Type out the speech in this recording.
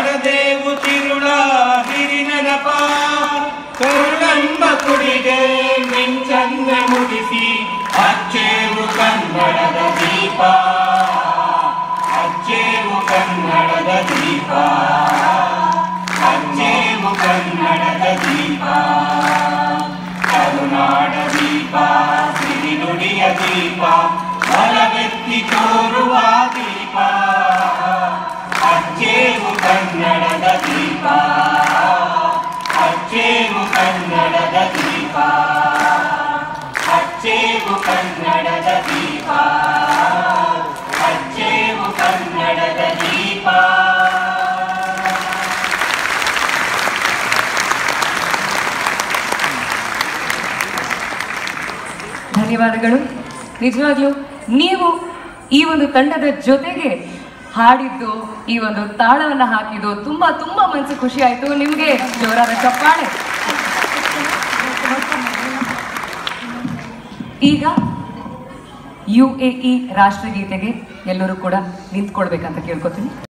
ಪಡೆದೇವು ತಿರುಳ ಹಿರಿನನಪ ಕರುಳಂಬ ಕುಡಿಗೆ ಮಿಂಚನ್ನ ಮುಗಿಸಿ ಅಚ್ಚೇವು ಕನ್ನಡದ ದೀಪ ಅಚ್ಚೇವು ಕನ್ನಡದ ದೀಪ ಅಚ್ಚೇವು ಕನ್ನಡದ ದೀಪ ಕರುನಾಡ ದೀಪ ಸಿರಿನುಡಿಯ ದೀಪ ಬಲವೆತ್ತಿ ತೋರುವ ದೀಪ ಅಚ್ಚೇವು ಕನ್ನಡದ ದೀಪ ಅಚ್ಚೇವು ಕನ್ನಡದ ದೀಪ ಅಚ್ಚೇವು ಕನ್ನಡದ ದೀಪ ಅಚ್ಚೇವು ಕನ್ನಡದ ದೀಪ ಧನ್ಯವಾದಗಳು ನಿಜವಾಗ್ಲೂ ನೀವು ಈ ಒಂದು ತಂಡದ ಜೊತೆಗೆ ಹಾಡಿದ್ದು ಈ ಒಂದು ತಾಳವನ್ನ ಹಾಕಿದ್ದು ತುಂಬಾ ತುಂಬಾ ಮನಸ್ಸು ಖುಷಿ ಆಯ್ತು ನಿಮ್ಗೆ ಜೋರಾದ ಚಪ್ಪಾಳೆ ಈಗ ಯು ಎ ಇ ರಾಷ್ಟ್ರಗೀತೆಗೆ ಎಲ್ಲರೂ ಕೂಡ ನಿಂತ್ಕೊಳ್ಬೇಕಂತ ಕೇಳ್ಕೊತೀನಿ